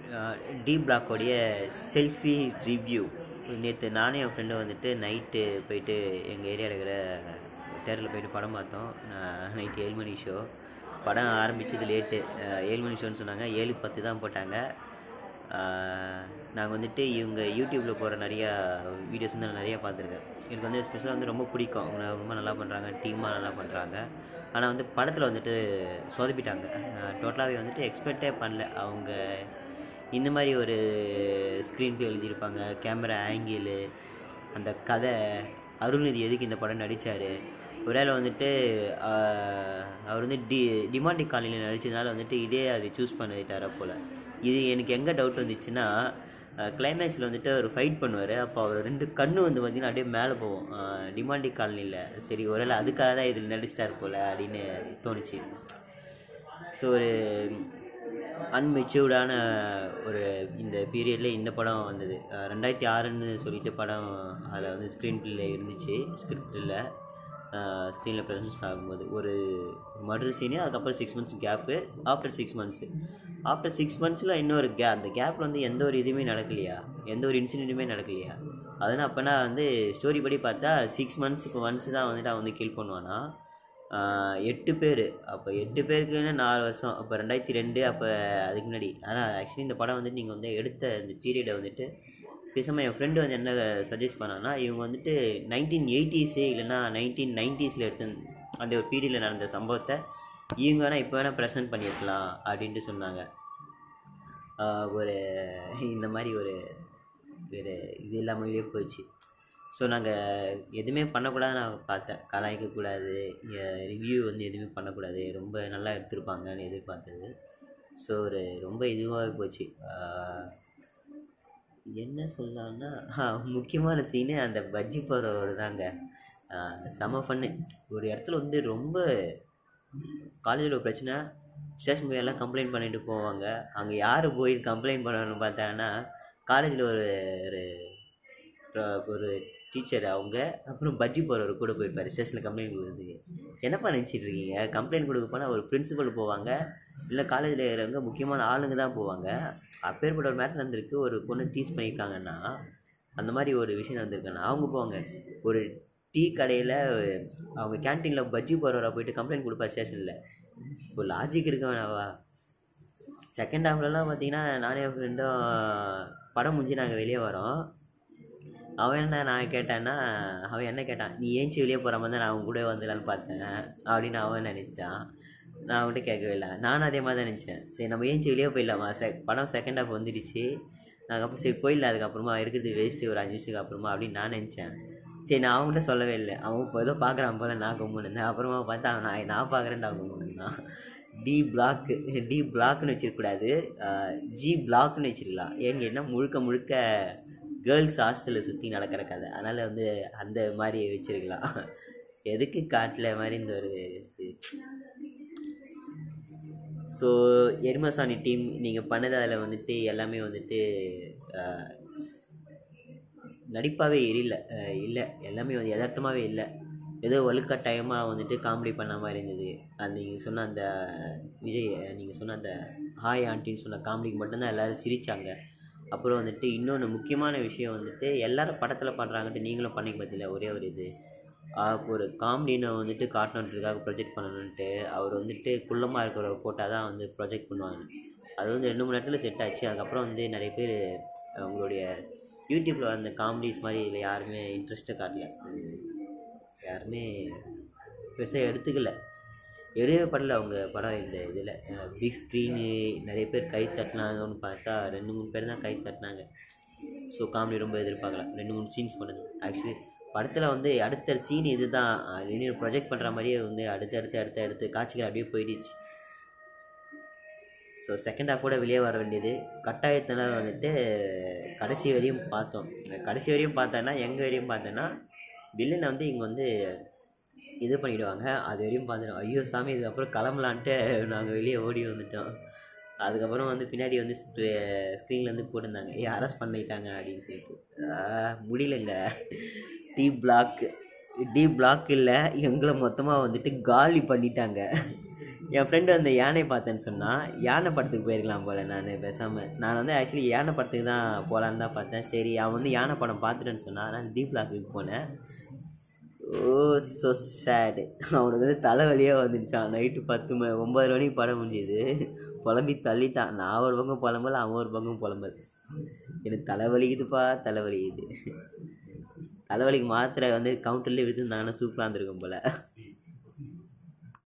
D பிளாக்கோடைய selfie review நேற்று நானும் என் ஃப்ரெண்டும் வந்துட்டு நைட்டு போயிட்டு எங்கள் ஏரியாவில் இருக்கிற தேட்டரில் போயிட்டு படம் பார்த்தோம் நைட்டு ஏழு மணி ஷோ படம் ஆரம்பிச்சது லேட்டு ஏழு மணி ஷோன்னு சொன்னாங்க ஏழு பத்து தான் போட்டாங்க நாங்கள் வந்துட்டு இவங்க யூடியூப்பில் போகிற நிறையா வீடியோஸ் வந்து நான் நிறையா பார்த்துருக்கேன் எனக்கு வந்து ஸ்பெஷலாக வந்து ரொம்ப பிடிக்கும் அவங்க ரொம்ப நல்லா பண்ணுறாங்க டீமாக நல்லா பண்ணுறாங்க ஆனால் வந்து படத்தில் வந்துட்டு சொதப்பிட்டாங்க டோட்டலாகவே வந்துட்டு எக்ஸ்பெக்டே பண்ணல அவங்க இந்த மாதிரி ஒரு ஸ்க்ரீன் ப்ளே எழுதியிருப்பாங்க கேமரா ஆங்கிளு அந்த கதை அருள்நிதி எதுக்கு இந்த படம் நடித்தார் ஒருவேளை வந்துட்டு ஆஹ், அவர் வந்து டி டிமாண்டிக் காலனியில் நடித்ததுனால வந்துட்டு இதே அது சூஸ் பண்ணிட்டாரா போல் இது எனக்கு எங்கே டவுட் வந்துச்சுன்னா கிளைமேக்ஸில் வந்துட்டு அவர் ஃபைட் பண்ணுவார் அப்போ அவர் ரெண்டு கண்ணு வந்து பார்த்திங்கன்னா அப்படியே மேலே போகும் டிமாண்டிக் காலனியில் சரி ஒருவேளை அதுக்காக தான் இதில் நடிச்சிட்டார் போல் அப்படின்னு தோணுச்சு ஸோ ஒரு அன்மெச்சூர்டான ஒரு இந்த பீரியடில் இந்த படம் வந்தது அஹ் ரெண்டாயிரத்தி ஆறுன்னு சொல்லிட்டு படம் அதில் வந்து ஸ்க்ரீன் பிளே இருந்துச்சு ஸ்கிரிப்டில் ஸ்க்ரீனில் ப்ரெசன்ஸ் ஆகும்போது ஒரு மர்டர் சீனு அதுக்கப்புறம் six months gap after six months after six மந்த்ஸில் இன்னொரு கே அந்த கேப்பில் வந்து எந்த ஒரு இதுவுமே நடக்கலையா எந்த ஒரு இன்சிடென்ட்டுமே நடக்கலையா அதனால் அப்போனா வந்து ஸ்டோரி படி பார்த்தா சிக்ஸ் மந்த்ஸுக்கு ஒன்ஸ் தான் வந்துட்டு அவன் வந்து கில் பண்ணுவானா ஆஹ் எட்டு பேர் அப்போ எட்டு பேருக்குன்னு நாலு வருஷம் அப்போ ரெண்டாயிரத்தி ரெண்டு அப்போ அதுக்கு முன்னாடி ஆனால் ஆக்சுவலி இந்த படம் வந்துட்டு நீங்கள் வந்து எடுத்த இந்த பீரியடை வந்துட்டு பேசாமல் என் ஃப்ரெண்டு வந்து என்ன சஜஸ்ட் பண்ணான்னா இவங்க வந்துட்டு நைன்டீன் எயிட்டிஸே இல்லைன்னா நைன்டீன் நைன்ட்டீஸில் எடுத்த அந்த ஒரு பீரியடில் நடந்த சம்பவத்தை இவங்க வேணால் இப்போ வேணால் ப்ரெசென்ட் பண்ணியிருக்கலாம் அப்படின்ட்டு சொன்னாங்க ஆஹ் ஒரு இந்த மாதிரி ஒரு ஒரு இது இல்லாமலே போச்சு ஸோ நாங்கள் எதுவுமே பண்ணக்கூடாது நான் பார்த்தேன் கலாய்க்கக்கூடாது ரிவ்யூ வந்து எதுவுமே பண்ணக்கூடாது ரொம்ப நல்லா எடுத்திருப்பாங்கன்னு எதிர்பார்த்தது ஸோ ஒரு ரொம்ப இதுவாகவே போச்சு ஆஹ் என்ன சொல்லலாம்னா முக்கியமான சீனு அந்த பஜ்ஜி போகிறவர் தாங்க ஆஹ் செம ஃபன்னு ஒரு இடத்துல வந்து ரொம்ப காலேஜில் ஒரு பிரச்சனை ஸ்டேஷன் போய் எல்லாம் கம்ப்ளைண்ட் பண்ணிட்டு போவாங்க அங்கே யார் போய் கம்ப்ளைண்ட் பண்ணணும்னு பார்த்தாங்கன்னா காலேஜில் ஒரு ஒரு அஹ் ஒரு டீச்சர் அவங்க அப்புறம் பஜ்ஜி போகிறவர் கூட போயிருப்பார் ஸ்டேஷனில் கம்ப்ளைண்ட் கொடுக்குறதுக்கு என்னப்பா நினச்சிட்டு இருக்கீங்க கம்ப்ளைண்ட் கொடுக்க போனால் ஒரு பிரின்சிபல் போவாங்க இல்லை காலேஜில் இருக்கிறவங்க முக்கியமான ஆளுங்க தான் போவாங்க அப்பேற்பட்ட ஒரு மேட்டர் நடந்திருக்கு ஒரு பொண்ணு டீஸ் பண்ணியிருக்காங்கன்னா அந்த மாதிரி ஒரு விஷயம் நடந்திருக்குன்னா அவங்க போவாங்க ஒரு டீ கடையில் அவங்க கேன்டீனில் பஜ்ஜி போகிறவரை போயிட்டு கம்ப்ளைண்ட் கொடுப்பா ஸ்டேஷனில் இப்போ லாஜிக் இருக்க வேணாவா செகண்ட் ஹாஃப்லலாம் பார்த்தீங்கன்னா நானே என் ஃப்ரெண்டும் படம் முடிஞ்சு நாங்கள் வெளியே வரோம் அவன் என்ன நான் கேட்டான்னா அவன் என்ன கேட்டான் நீ ஏஞ்சி வெளியே போகிற மாதிரி தான் நான் அவன் கூட வந்துடலான்னு பார்த்தேன் அப்படின்னு அவன் நினச்சான் நான் அவன்கிட்ட கேட்கவே இல்லை நானும் அதே மாதிரி தான் நினச்சேன் சரி நம்ம ஏஞ்சி வெளியே போயிடலாமா செ படம் செகண்ட் ஹாஃப் வந்துடுச்சு அதுக்கப்புறம் சரி போயிடல அதுக்கப்புறமா இருக்கிறது வேஸ்ட்டு ஒரு அஞ்சு நிமிஷத்துக்கு அப்புறமா அப்படின்னு நான் நினச்சேன் சரி நான் அவன்கிட்ட சொல்லவே இல்லை அவன் இப்போ ஏதோ பார்க்குறான் போல நான் கம்முன்னு இருந்தேன் அப்புறமா பார்த்தா அவன் நான் நான் பார்க்குறேன் நான் கம்முன்னு இருந்தான் டி பிளாக்கு டி பிளாக்னு வச்சிருக்கக்கூடாது ஜி பிளாக்னு வச்சிருக்கலாம் ஏன்னு கேட்டால் முழுக்க முழுக்க கேர்ள்ஸ் ஹாஸ்டலில் சுற்றி நடக்கிற கதை அதனால் வந்து அந்த மாதிரி வச்சிருக்கலாம் எதுக்கு காட்டில் மாதிரி இந்த ஒரு ஸோ எருமசாணி டீம் நீங்கள் பண்ணது அதில் வந்துட்டு எல்லாமே வந்துட்டு ஆஹ், நடிப்பாகவே இல்லை இல்லை எல்லாமே வந்து யதார்த்தமாகவே இல்லை ஏதோ வலுக்கட்டாயமாக வந்துட்டு காமெடி பண்ண மாதிரி இருந்தது அந்த நீங்கள் சொன்ன அந்த விஜய் நீங்கள் சொன்ன அந்த ஹாய் ஆண்டின்னு சொன்ன காமெடிக்கு மட்டும்தான் எல்லோரும் சிரித்தாங்க அப்புறம் வந்துட்டு இன்னொன்று முக்கியமான விஷயம் வந்துட்டு எல்லாரும் படத்தில் பண்ணுறாங்கன்ட்டு நீங்களும் பண்ணிக்க பார்த்தீங்களா ஒரே ஒரு இது ஆஹ் இப்போ ஒரு காமெடினை வந்துட்டு காட்டணுன்றதுக்காக ப்ரொஜெக்ட் பண்ணணுன்ட்டு அவர் வந்துட்டு குள்ளமாக இருக்கிறவரை போட்டால் தான் வந்து ப்ரொஜெக்ட் பண்ணுவாங்க அது வந்து ரெண்டு மூணு இடத்துல செட் ஆச்சு அதுக்கப்புறம் வந்து நிறைய பேர் உங்களுடைய யூடியூப்பில் வந்த காமெடிஸ் மாதிரி இதில் யாருமே இன்ட்ரெஸ்ட்டை காட்டல உம், யாருமே பெருசாக எடுத்துக்கல எடுக்கவே படல அவங்க படம் இந்த இதில் பிக் ஸ்க்ரீனு நிறைய பேர் கை தட்டினாங்கன்னு பார்த்தா ரெண்டு மூணு பேர் தான் கை தட்டினாங்க ஸோ காமெடி ரொம்ப எதிர்பார்க்கல ரெண்டு மூணு சீன்ஸ் பண்ணது ஆக்சுவலி படத்தில் வந்து அடுத்த சீன் இது தான் இன்னும் ப்ரொஜெக்ட் பண்ணுற மாதிரியே வந்து அடுத்து அடுத்து அடுத்து அடுத்து காட்சிகள் அப்படியே போயிடுச்சு ஸோ செகண்ட் ஹாஃபோட வெளியே வர வேண்டியது கட்டாயத்தினால வந்துட்டு கடைசி வரையும் பார்த்தோம் கடைசி வரையும் பார்த்தோன்னா எங்கே வரையும் பார்த்தோன்னா வில்லனை வந்து இங்கே வந்து இது பண்ணிவிடுவாங்க அது வரையும் பார்த்துட்டோம் ஐயோ சாமி இதுக்கப்புறம் கிளம்பலான்ட்டு நாங்கள் வெளியே ஓடி வந்துட்டோம் அதுக்கப்புறம் வந்து பின்னாடி வந்து ஸ்க்ரீனில் வந்து போட்டிருந்தாங்க ஏ அரெஸ்ட் பண்ணிட்டாங்க அப்படின்னு சொல்லிட்டு ஆ, முடியலங்க டி பிளாக் டி பிளாக் இல்லை எங்களை மொத்தமாக வந்துட்டு காலி பண்ணிட்டாங்க என் ஃப்ரெண்டு அந்த யானை பார்த்தேன்னு சொன்னால் யானை படத்துக்கு போயிருக்கலாம் போல் நான் பேசாமல் நான் வந்து ஆக்சுவலி யானை படத்துக்கு தான் போகலான்னு தான் பார்த்தேன் சரி அவன் வந்து யானை படம் பார்த்துட்டேன்னு சொன்னான் அதனால் டீப் லாக்குக்கு போனேன் ஓ ஸோ சேடு அவனுக்கு வந்து தலைவலியாக வந்துடுச்சான் நைட்டு பத்து மணி ஒம்பது மணிக்கு படம் முடிஞ்சுது புலம்பி தள்ளிட்டான் நான் ஒரு பக்கம் புலம்பல் அவன் ஒரு பக்கம் புலம்பல் எனக்கு தலைவலிக்குதுப்பா தலைவலிக்குது தலைவலிக்கு மாத்திரை வந்து கவுண்டர்லேயே விற்றுருந்தாங்கன்னா சூப்பராக இருந்திருக்கும் போல்